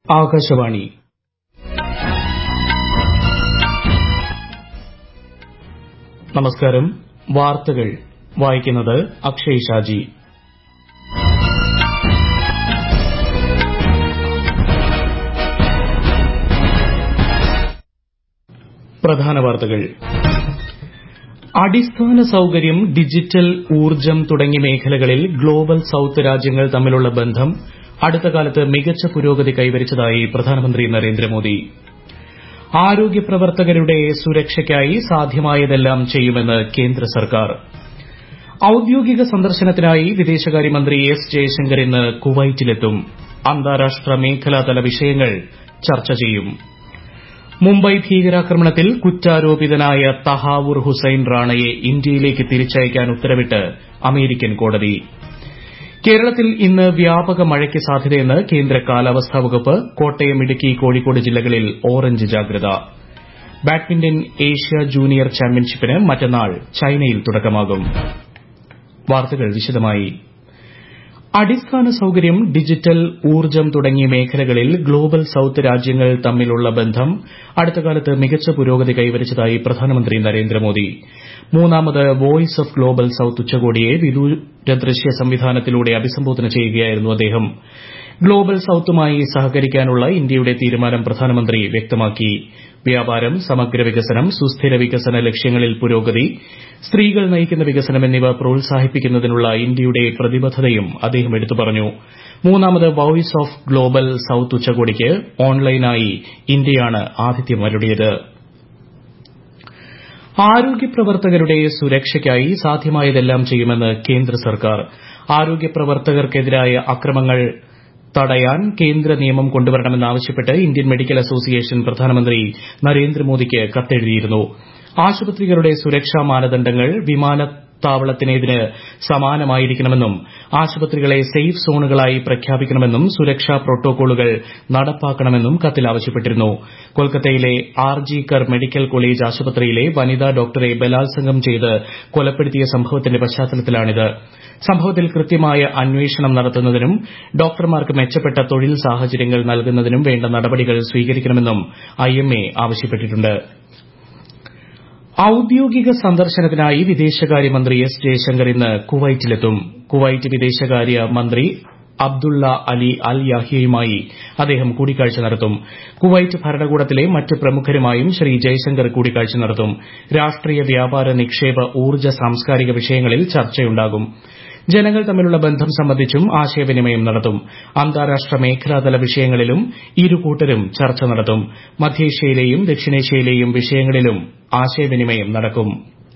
ആകാശവാണി നമസ്കാരം വാർത്തകൾ വായിക്കുന്നത് അക്ഷയ് ഷാജി പ്രധാന വാർത്തകൾ അടിസ്ഥാന സൌകര്യം ഡിജിറ്റൽ ഊർജ്ജം തുടങ്ങിയ മേഖലകളിൽ ഗ്ലോബൽ സൌത്ത് രാജ്യങ്ങൾ തമ്മിലുള്ള ബന്ധം അടുത്ത കാലത്ത് മികച്ച പുരോഗതി കൈവരിച്ചതായി പ്രധാനമന്ത്രി നരേന്ദ്രമോദി ആരോഗ്യ പ്രവർത്തകരുടെ സുരക്ഷയ്ക്കായി സാധ്യമായതെല്ലാം ചെയ്യുമെന്ന് കേന്ദ്ര സർക്കാർ ഔദ്യോഗിക സന്ദർശനത്തിനായി വിദേശകാര്യമന്ത്രി എസ് ജയശങ്കർ ഇന്ന് കുവൈറ്റിലെത്തും അന്താരാഷ്ട്ര മേഖലാതല വിഷയങ്ങൾ ചർച്ച ചെയ്യും മുംബൈ ഭീകരാക്രമണത്തിൽ കുറ്റാരോപിതനായ തഹാവൂർ ഹുസൈൻ റാണയെ ഇന്ത്യയിലേക്ക് തിരിച്ചയക്കാൻ ഉത്തരവിട്ട് അമേരിക്കൻ കോടതി കേരളത്തിൽ ഇന്ന് വ്യാപക മഴയ്ക്ക് സാധ്യതയെന്ന് കേന്ദ്ര കാലാവസ്ഥാ വകുപ്പ് കോട്ടയം ഇടുക്കി കോഴിക്കോട് ജില്ലകളിൽ ഓറഞ്ച് ജാഗ്രത ബാഡ്മിന്റൺ ഏഷ്യ ജൂനിയർ ചാമ്പ്യൻഷിപ്പിന് മറ്റന്നാൾ ചൈനയിൽ തുടക്കമാകും വാർത്തകൾ വിശദമായി അടിസ്ഥാന സൌകര്യം ഡിജിറ്റൽ ഊർജ്ജം തുടങ്ങിയ മേഖലകളിൽ ഗ്ലോബൽ സൌത്ത് രാജ്യങ്ങൾ തമ്മിലുള്ള ബന്ധം അടുത്ത കാലത്ത് മികച്ച പുരോഗതി കൈവരിച്ചതായി പ്രധാനമന്ത്രി നരേന്ദ്രമോദി മൂന്നാമത് വോയ്സ് ഓഫ് ഗ്ലോബൽ സൌത്ത് ഉച്ചകോടിയെ വിദൂര ദൃശ്യ സംവിധാനത്തിലൂടെ അഭിസംബോധന ചെയ്യുകയായിരുന്നു അദ്ദേഹം ഗ്ലോബൽ സൌത്തുമായി സഹകരിക്കാനുള്ള ഇന്ത്യയുടെ തീരുമാനം പ്രധാനമന്ത്രി വ്യക്തമാക്കി വ്യാപാരം സമഗ്ര വികസനം സുസ്ഥിര വികസന ലക്ഷ്യങ്ങളിൽ പുരോഗതി സ്ത്രീകൾ നയിക്കുന്ന വികസനം എന്നിവ പ്രോത്സാഹിപ്പിക്കുന്നതിനുള്ള ഇന്ത്യയുടെ പ്രതിബദ്ധതയും അദ്ദേഹം എടുത്തു പറഞ്ഞു മൂന്നാമത് വോയ്സ് ഓഫ് ഗ്ലോബൽ സൌത്ത് ഉച്ചകോടിക്ക് ഓൺലൈനായി ഇന്ത്യയാണ് ആതിഥ്യമരുളിയത് ആരോഗ്യ പ്രവർത്തകരുടെ സുരക്ഷയ്ക്കായി സാധ്യമായതെല്ലാം ചെയ്യുമെന്ന് കേന്ദ്ര സർക്കാർ ആരോഗ്യ പ്രവർത്തകർക്കെതിരായ അക്രമങ്ങൾ തടയാൻ കേന്ദ്ര നിയമം കൊണ്ടുവരണമെന്നാവശ്യപ്പെട്ട് ഇന്ത്യൻ മെഡിക്കൽ അസോസിയേഷൻ പ്രധാനമന്ത്രി നരേന്ദ്രമോദിക്ക് കത്തെഴുതിയിരുന്നു ആശുപത്രികളുടെ സുരക്ഷാ മാനദണ്ഡങ്ങൾ വിമാനത്താവളത്തിനേതിന് സമാനമായിരിക്കണമെന്നും ആശുപത്രികളെ സേഫ് സോണുകളായി പ്രഖ്യാപിക്കണമെന്നും സുരക്ഷാ പ്രോട്ടോക്കോളുകൾ നടപ്പാക്കണമെന്നും കത്തിൽ ആവശ്യപ്പെട്ടിരുന്നു കൊൽക്കത്തയിലെ R G Kar medical college ആശുപത്രിയിലെ വനിതാ ഡോക്ടറെ ബലാത്സംഗം ചെയ്ത് കൊലപ്പെടുത്തിയ സംഭവത്തിന്റെ പശ്ചാത്തലത്തിലാണിത് സംഭവത്തിൽ കൃത്യമായ അന്വേഷണം നടത്തുന്നതിനും ഡോക്ടർമാർക്ക് മെച്ചപ്പെട്ട തൊഴിൽ സാഹചര്യങ്ങൾ നൽകുന്നതിനും വേണ്ട നടപടികൾ സ്വീകരിക്കണമെന്നും ഐഎംഎ ആവശ്യപ്പെട്ടിട്ടുണ്ട് ഔദ്യോഗിക സന്ദർശനത്തിനായി വിദേശകാര്യമന്ത്രി എസ് ജയശങ്കർ ഇന്ന് കുവൈറ്റിലെത്തും കുവൈറ്റ് വിദേശകാര്യ മന്ത്രി അബ്ദുള്ള അലി അൽ യാഹിയയുമായി അദ്ദേഹം കൂടിക്കാഴ്ച നടത്തും കുവൈറ്റ് ഭരണകൂടത്തിലെ മറ്റ് പ്രമുഖരുമായും ശ്രീ ജയശങ്കർ കൂടിക്കാഴ്ച നടത്തും രാഷ്ട്രീയ വ്യാപാര നിക്ഷേപ ഊർജ്ജ സാംസ്കാരിക വിഷയങ്ങളിൽ ചർച്ചയുണ്ടാകും ജനങ്ങൾ തമ്മിലുള്ള ബന്ധം സംബന്ധിച്ചും ആശയവിനിമയം നടത്തും അന്താരാഷ്ട്ര മേഖലാതല വിഷയങ്ങളിലും ഇരുകൂട്ടരും ചർച്ച നടത്തും മധ്യേഷ്യയിലെയും ദക്ഷിണേഷ്യയിലെയും വിഷയങ്ങളിലും ആശയവിനിമയം നടക്കും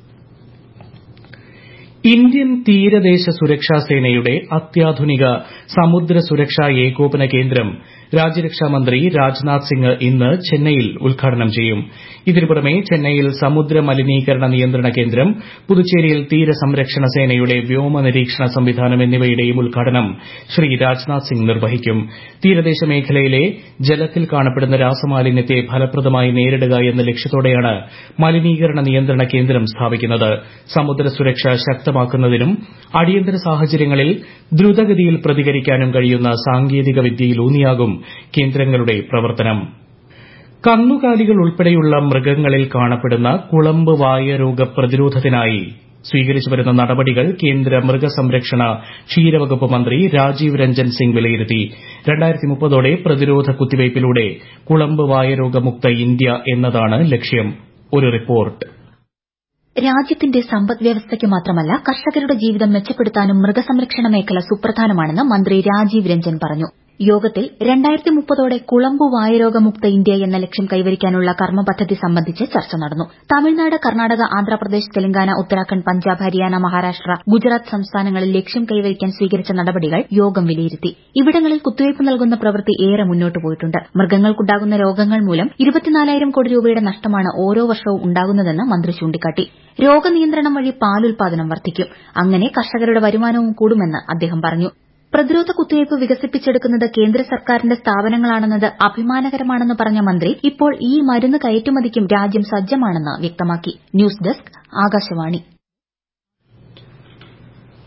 ഇന്ത്യൻ തീരദേശ സുരക്ഷാ സേനയുടെ അത്യാധുനിക സമുദ്ര സുരക്ഷാ ഏകോപന കേന്ദ്രം രാജ്യരക്ഷാമന്ത്രി രാജ്നാഥ് സിംഗ് ഇന്ന് ചെന്നൈയിൽ ഉദ്ഘാടനം ചെയ്യും ഇതിനു പുറമെ ചെന്നൈയിൽ സമുദ്ര മലിനീകരണ നിയന്ത്രണ കേന്ദ്രം പുതുച്ചേരിയിൽ തീരസംരക്ഷണ സേനയുടെ വ്യോമ നിരീക്ഷണ സംവിധാനം എന്നിവയുടെയും ഉദ്ഘാടനം ശ്രീ രാജ്നാഥ് സിംഗ് നിർവഹിക്കും തീരദേശ മേഖലയിലെ ജലത്തിൽ കാണപ്പെടുന്ന രാസമാലിന്യത്തെ ഫലപ്രദമായി നേരിടുക എന്ന ലക്ഷ്യത്തോടെയാണ് മലിനീകരണ നിയന്ത്രണ കേന്ദ്രം സ്ഥാപിക്കുന്നത് സമുദ്ര സുരക്ഷ ശക്തമാക്കുന്നതിനും അടിയന്തര സാഹചര്യങ്ങളിൽ ദ്രുതഗതിയിൽ പ്രതികരിക്കാനും കഴിയുന്ന സാങ്കേതിക വിദ്യയിലൂന്നിയാകും കേന്ദ്രങ്ങളുടെ പ്രവർത്തനം കന്നുകാലികൾ ഉൾപ്പെടെയുള്ള മൃഗങ്ങളിൽ കാണപ്പെടുന്ന കുളമ്പ് വായ രോഗ പ്രതിരോധത്തിനായി സ്വീകരിച്ചു വരുന്ന നടപടികൾ കേന്ദ്ര മൃഗസംരക്ഷണ ക്ഷീരവകുപ്പ് മന്ത്രി രാജീവ് രഞ്ജൻ സിംഗ് വിലയിരുത്തി ോടെ പ്രതിരോധ കുത്തിവയ്പിലൂടെ കുളമ്പ് വായരോഗമുക്ത ഇന്ത്യ എന്നതാണ് ലക്ഷ്യം ഒരു റിപ്പോർട്ട് രാജ്യത്തിന്റെ സമ്പദ് വ്യവസ്ഥയ്ക്ക് മാത്രമല്ല കർഷകരുടെ ജീവിതം മെച്ചപ്പെടുത്താനും മൃഗസംരക്ഷണ മേഖല സുപ്രധാനമാണെന്ന് മന്ത്രി രാജീവ് രഞ്ജൻ പറഞ്ഞു യോഗത്തിൽ രണ്ടായിരത്തി മുപ്പതോടെ കുളമ്പു വായരോഗമുക്ത ഇന്ത്യ എന്ന ലക്ഷ്യം കൈവരിക്കാനുള്ള കർമ്മ പദ്ധതി സംബന്ധിച്ച് ചർച്ച നടന്നു തമിഴ്നാട് കർണാടക ആന്ധ്രാപ്രദേശ് തെലങ്കാന ഉത്തരാഖണ്ഡ് പഞ്ചാബ് ഹരിയാന മഹാരാഷ്ട്ര ഗുജറാത്ത് സംസ്ഥാനങ്ങളിൽ ലക്ഷ്യം കൈവരിക്കാൻ സ്വീകരിച്ച നടപടികൾ യോഗം വിലയിരുത്തി ഇവിടങ്ങളിൽ കുത്തിവയ്പ് നൽകുന്ന പ്രവൃത്തി ഏറെ മുന്നോട്ട് പോയിട്ടുണ്ട് മൃഗങ്ങൾക്കുണ്ടാകുന്ന രോഗങ്ങൾ മൂലം ഇരുപത്തിനാലായിരം കോടി രൂപയുടെ നഷ്ടമാണ് ഓരോ വർഷവും ഉണ്ടാകുന്നതെന്ന് മന്ത്രി ചൂണ്ടിക്കാട്ടി രോഗനിയന്ത്രണം വഴി പാലുൽപാദനം വർദ്ധിക്കും അങ്ങനെ കർഷകരുടെ വരുമാനവും കൂടുമെന്ന് അദ്ദേഹം പറഞ്ഞു പ്രതിരോധ കുത്തിവയ്പ് വികസിപ്പിച്ചെടുക്കുന്നത് കേന്ദ്ര സർക്കാരിന്റെ സ്ഥാപനങ്ങളാണെന്നത് അഭിമാനകരമാണെന്ന് പറഞ്ഞ മന്ത്രി ഇപ്പോൾ ഈ മരുന്ന് കയറ്റുമതിക്കും രാജ്യം സജ്ജമാണെന്ന് വ്യക്തമാക്കി ന്യൂസ് ഡെസ്ക് ആകാശവാണി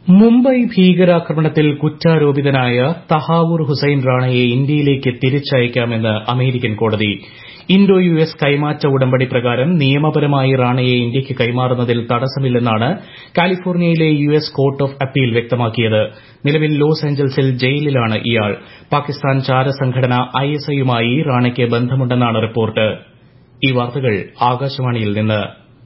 മുംബൈ ഭീകരാക്രമണത്തിൽ കുറ്റാരോപിതനായ തഹാവൂർ ഹുസൈൻ റാണയെ ഇന്ത്യയിലേക്ക് തിരിച്ചയക്കാമെന്ന് അമേരിക്കൻ കോടതി ഇന്തോ യു എസ് കൈമാറ്റ ഉടമ്പടി പ്രകാരം നിയമപരമായി റാണയെ ഇന്ത്യയ്ക്ക് കൈമാറുന്നതിൽ തടസ്സമില്ലെന്നാണ് കാലിഫോർണിയയിലെ U S court of appeal വ്യക്തമാക്കിയത് നിലവിൽ ലോസ് ഏഞ്ചൽസിൽ ജയിലിലാണ് ഇയാൾ പാകിസ്ഥാൻ ചാരസംഘടന ഐഎസ്ഐയുമായി റാണയ്ക്ക് ബന്ധമുണ്ടെന്നാണ് റിപ്പോർട്ട് ഈ വാർത്തകൾ ആകാശവാണിയിൽ നിന്ന്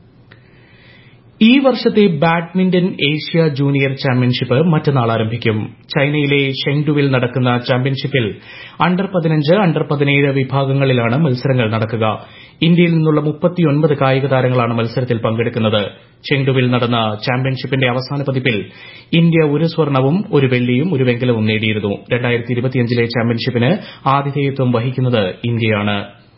ഈ വർഷത്തെ ബാഡ്മിന്റൺ ഏഷ്യ ജൂനിയർ ചാമ്പ്യൻഷിപ്പ് മറ്റന്നാൾ ആരംഭിക്കും ചൈനയിലെ ഷെങ്ഡുവിൽ നടക്കുന്ന ചാമ്പ്യൻഷിപ്പിൽ അണ്ടർ പതിനഞ്ച് അണ്ടർ പതിനേഴ് വിഭാഗങ്ങളിലാണ് മത്സരങ്ങൾ നടക്കുക ഇന്ത്യയിൽ നിന്നുള്ള മുപ്പത്തിയൊൻപത് കായിക താരങ്ങളാണ് മത്സരത്തിൽ പങ്കെടുക്കുന്നത് ചെങ്ഡുവിൽ നടന്ന ചാമ്പ്യൻഷിപ്പിന്റെ അവസാന പതിപ്പിൽ ഇന്ത്യ ഒരു സ്വർണവും ഒരു വെള്ളിയും ഒരു വെങ്കലവും നേടിയിരുന്നു ലെ ചാമ്പ്യൻഷിപ്പിന് ആതിഥേയത്വം വഹിക്കുന്നത് ഇന്ത്യയാണ്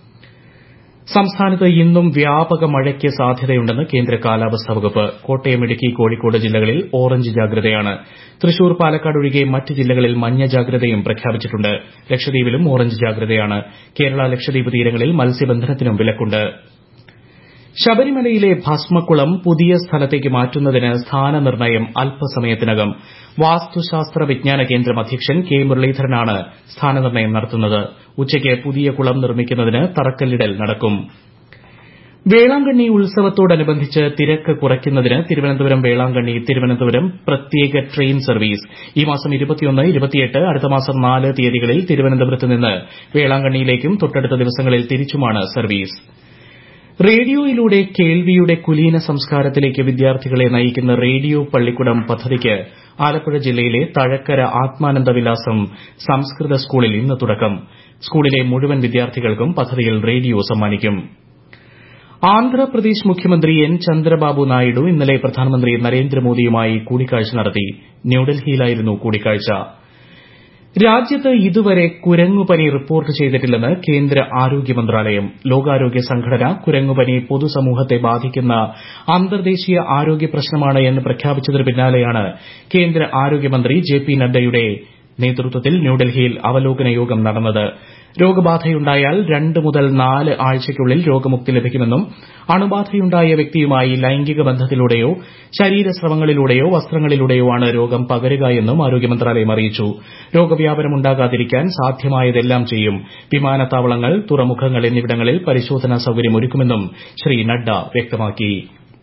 സംസ്ഥാനത്ത് ഇന്നും വ്യാപക മഴയ്ക്ക് സാധ്യതയുണ്ടെന്ന് കേന്ദ്ര കാലാവസ്ഥാ വകുപ്പ് കോട്ടയം ഇടുക്കി കോഴിക്കോട് ജില്ലകളിൽ ഓറഞ്ച് ജാഗ്രതയാണ് തൃശൂർ പാലക്കാട് ഒഴികെ മറ്റ് ജില്ലകളിൽ മഞ്ഞ ജാഗ്രതയും പ്രഖ്യാപിച്ചിട്ടുണ്ട് ലക്ഷദ്വീപിലും ഓറഞ്ച് ജാഗ്രതയാണ് കേരള ലക്ഷദ്വീപ് തീരങ്ങളിൽ മത്സ്യബന്ധനത്തിനും വിലക്കുണ്ട് ശബരിമലയിലെ ഭസ്മക്കുളം പുതിയ സ്ഥലത്തേക്ക് മാറ്റുന്നതിന് സ്ഥാനനിർണ്ണയം അല്പസമയത്തിനകം വാസ്തുശാസ്ത്ര വിജ്ഞാന കേന്ദ്രം അധ്യക്ഷൻ കെ മുരളീധരനാണ് സ്ഥാനനിർണ്ണയം നടത്തുന്നത് ഉച്ചയ്ക്ക് പുതിയ കുളം നിർമ്മിക്കുന്നതിന് തറക്കല്ലിടൽ നടക്കും വേളാങ്കണ്ണി ഉത്സവത്തോടനുബന്ധിച്ച് തിരക്ക് കുറയ്ക്കുന്നതിന് തിരുവനന്തപുരം വേളാങ്കണ്ണി തിരുവനന്തപുരം പ്രത്യേക ട്രെയിൻ സർവീസ് ഈ മാസം അടുത്ത മാസം നാല് തീയതികളിൽ തിരുവനന്തപുരത്ത് നിന്ന് വേളാങ്കണ്ണിയിലേക്കും തൊട്ടടുത്ത ദിവസങ്ങളിൽ തിരിച്ചുമാണ് സർവീസ് റേഡിയോയിലൂടെ കേൾവിയുടെ കുലീന സംസ്കാരത്തിലേക്ക് വിദ്യാർത്ഥികളെ നയിക്കുന്ന റേഡിയോ പള്ളിക്കുടം പദ്ധതിക്ക് ആലപ്പുഴ ജില്ലയിലെ തഴക്കര ആത്മാനന്ദ വിലാസം സംസ്കൃത സ്കൂളിൽ ഇന്ന് തുടക്കം സ്കൂളിലെ മുഴുവൻ വിദ്യാർത്ഥികൾക്കും പദ്ധതിയിൽ റേഡിയോ സമ്മാനിക്കും ആന്ധ്രാപ്രദേശ് മുഖ്യമന്ത്രി എൻ ചന്ദ്രബാബു നായിഡു ഇന്നലെ പ്രധാനമന്ത്രി നരേന്ദ്രമോദിയുമായി കൂടിക്കാഴ്ച നടത്തി ന്യൂഡൽഹിയിലായിരുന്നു കൂടിക്കാഴ്ച രാജ്യത്ത് ഇതുവരെ കുരങ്ങുപനി റിപ്പോർട്ട് ചെയ്തിട്ടില്ലെന്ന് കേന്ദ്ര ആരോഗ്യ മന്ത്രാലയം ലോകാരോഗ്യ സംഘടന കുരങ്ങുപനി പൊതുസമൂഹത്തെ ബാധിക്കുന്ന അന്തർദേശീയ ആരോഗ്യ പ്രശ്നമാണ് എന്ന് പ്രഖ്യാപിച്ചതിന് പിന്നാലെയാണ് കേന്ദ്ര ആരോഗ്യമന്ത്രി ജെ പി നദ്ദയുടെ നേതൃത്വത്തിൽ ന്യൂഡൽഹിയിൽ അവലോകന യോഗം നടന്നത് രോഗബാധയുണ്ടായാൽ രണ്ട് മുതൽ നാല് ആഴ്ചയ്ക്കുള്ളിൽ രോഗമുക്തി ലഭിക്കുമെന്നും അണുബാധയുണ്ടായ വ്യക്തിയുമായി ലൈംഗിക ബന്ധത്തിലൂടെയോ ശരീരസ്രവങ്ങളിലൂടെയോ വസ്ത്രങ്ങളിലൂടെയോ ആണ് രോഗം പകരുകയെന്നും ആരോഗ്യ മന്ത്രാലയം അറിയിച്ചു രോഗവ്യാപനം ഉണ്ടാകാതിരിക്കാൻ സാധ്യമായതെല്ലാം ചെയ്യും വിമാനത്താവളങ്ങൾ തുറമുഖങ്ങൾ എന്നിവിടങ്ങളിൽ പരിശോധനാ സൌകര്യം ഒരുക്കുമെന്നും ശ്രീ നഡ്ഡ വ്യക്തമാക്കി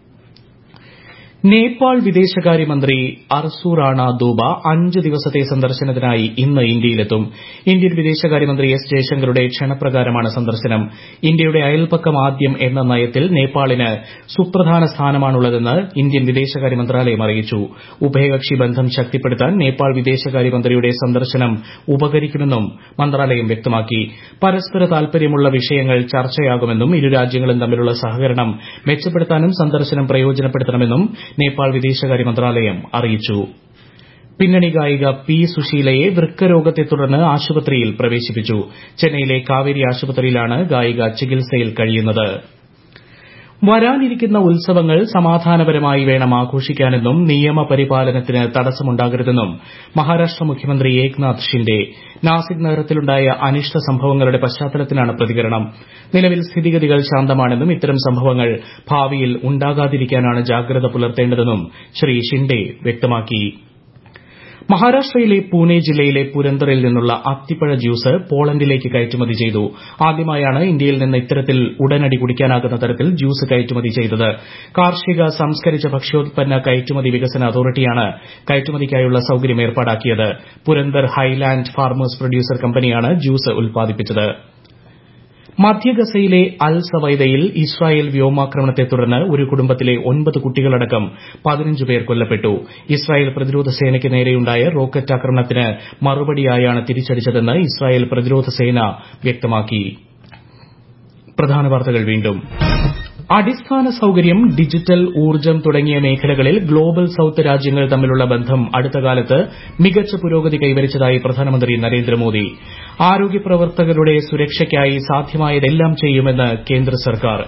നേപ്പാൾ വിദേശകാര്യമന്ത്രി അർസു റാണ ദൂബ അഞ്ച് ദിവസത്തെ സന്ദർശനത്തിനായി ഇന്ന് ഇന്ത്യയിലെത്തും ഇന്ത്യൻ വിദേശകാര്യമന്ത്രി എസ് ജയശങ്കറുടെ ക്ഷണപ്രകാരമാണ് സന്ദർശനം ഇന്ത്യയുടെ അയൽപക്കം ആദ്യം എന്ന നയത്തിൽ നേപ്പാളിന് സുപ്രധാന സ്ഥാനമാണുള്ളതെന്ന് ഇന്ത്യൻ വിദേശകാര്യ മന്ത്രാലയം അറിയിച്ചു ഉഭയകക്ഷി ബന്ധം ശക്തിപ്പെടുത്താൻ നേപ്പാൾ വിദേശകാര്യമന്ത്രിയുടെ സന്ദർശനം ഉപകരിക്കുമെന്നും മന്ത്രാലയം വ്യക്തമാക്കി പരസ്പര താൽപര്യമുള്ള വിഷയങ്ങൾ ചർച്ചയാകുമെന്നും ഇരു രാജ്യങ്ങളും തമ്മിലുള്ള സഹകരണം മെച്ചപ്പെടുത്താനും സന്ദർശനം പ്രയോജനപ്പെടുത്തണമെന്നും നേപ്പാൾ വിദേശകാര്യ മന്ത്രാലയം അറിയിച്ചു പിന്നണി ഗായിക പി സുശീലയെ വൃക്കരോഗത്തെ തുടർന്ന് ആശുപത്രിയിൽ പ്രവേശിപ്പിച്ചു ചെന്നൈയിലെ കാവേരി ആശുപത്രിയിലാണ് ഗായിക ചികിത്സയിൽ കഴിയുന്നത് വരാനിരിക്കുന്ന ഉത്സവങ്ങൾ സമാധാനപരമായി വേണം ആഘോഷിക്കാനെന്നും നിയമപരിപാലനത്തിന് തടസ്സമുണ്ടാകരുതെന്നും മഹാരാഷ്ട്ര മുഖ്യമന്ത്രി ഏക്നാഥ് ഷിൻഡെ നാസിക് നഗരത്തിലുണ്ടായ അനിഷ്ട സംഭവങ്ങളുടെ പശ്ചാത്തലത്തിലാണ് പ്രതികരണം നിലവിൽ സ്ഥിതിഗതികൾ ശാന്തമാണെന്നും ഇത്തരം സംഭവങ്ങൾ ഭാവിയിൽ ഉണ്ടാകാതിരിക്കാനാണ് ജാഗ്രത പുലർത്തേണ്ടതെന്നും ശ്രീ ഷിൻഡെ വ്യക്തമാക്കി മഹാരാഷ്ട്രയിലെ പൂനെ ജില്ലയിലെ പുരന്തറിൽ നിന്നുള്ള അത്തിപ്പഴ ജ്യൂസ് പോളണ്ടിലേക്ക് കയറ്റുമതി ചെയ്തു ആദ്യമായാണ് ഇന്ത്യയിൽ നിന്ന് ഇത്തരത്തിൽ ഉടനടി കുടിക്കാനാകുന്ന തരത്തിൽ ജ്യൂസ് കയറ്റുമതി ചെയ്തത് കാർഷിക സംസ്കരിച്ച ഭക്ഷ്യോത്പന്ന കയറ്റുമതി വികസന അതോറിറ്റിയാണ് കയറ്റുമതിക്കായുള്ള സൌകര്യം ഏർപ്പാടാക്കിയത് പുരന്തർ ഹൈലാൻഡ് ഫാർമേഴ്സ് പ്രൊഡ്യൂസർ കമ്പനിയാണ് ജ്യൂസ് ഉൽപ്പാദിപ്പിച്ചത് മധ്യ ഗസയിലെ അൽ സവൈദയിൽ ഇസ്രായേൽ വ്യോമാക്രമണത്തെ തുടർന്ന് ഒരു കുടുംബത്തിലെ ഒൻപത് കുട്ടികളടക്കം പതിനഞ്ച് പേർ കൊല്ലപ്പെട്ടു ഇസ്രായേൽ പ്രതിരോധ സേനയ്ക്ക് നേരെയുണ്ടായ റോക്കറ്റ് ആക്രമണത്തിന് മറുപടിയായാണ് തിരിച്ചടിച്ചതെന്ന് ഇസ്രായേൽ പ്രതിരോധ സേന വ്യക്തമാക്കി പ്രധാന വാർത്തകൾ വീണ്ടും അടിസ്ഥാന സൌകര്യം ഡിജിറ്റൽ ഊർജ്ജം തുടങ്ങിയ മേഖലകളിൽ ഗ്ലോബൽ സൌത്ത് രാജ്യങ്ങൾ തമ്മിലുള്ള ബന്ധം അടുത്തകാലത്ത് മികച്ച പുരോഗതി കൈവരിച്ചതായി പ്രധാനമന്ത്രി നരേന്ദ്രമോദി ആരോഗ്യ പ്രവർത്തകരുടെ സുരക്ഷയ്ക്കായി സാധ്യമായതെല്ലാം ചെയ്യുമെന്ന് കേന്ദ്ര സർക്കാർ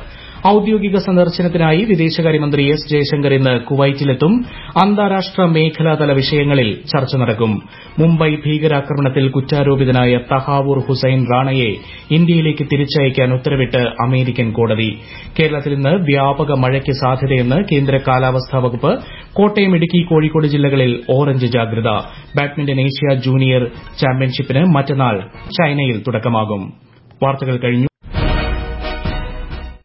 ഔദ്യോഗിക സന്ദർശനത്തിനായി വിദേശകാര്യമന്ത്രി എസ് ജയശങ്കർ ഇന്ന് കുവൈറ്റിലെത്തും അന്താരാഷ്ട്ര മേഖലാതല വിഷയങ്ങളിൽ ചർച്ച നടക്കും മുംബൈ ഭീകരാക്രമണത്തിൽ കുറ്റാരോപിതനായ തഹാവൂർ ഹുസൈൻ റാണയെ ഇന്ത്യയിലേക്ക് തിരിച്ചയക്കാൻ ഉത്തരവിട്ട് അമേരിക്കൻ കോടതി കേരളത്തിൽ ഇന്ന് വ്യാപക മഴയ്ക്ക് സാധ്യതയെന്ന് കേന്ദ്ര കാലാവസ്ഥാ വകുപ്പ് കോട്ടയം ഇടുക്കി കോഴിക്കോട് ജില്ലകളിൽ ഓറഞ്ച് ജാഗ്രത ബാഡ്മിന്റൺ ഏഷ്യ ജൂനിയർ ചാമ്പ്യൻഷിപ്പിന് മറ്റന്നാൾ ചൈനയിൽ തുടക്കമാകും വാർത്തകൾ കഴിഞ്ഞു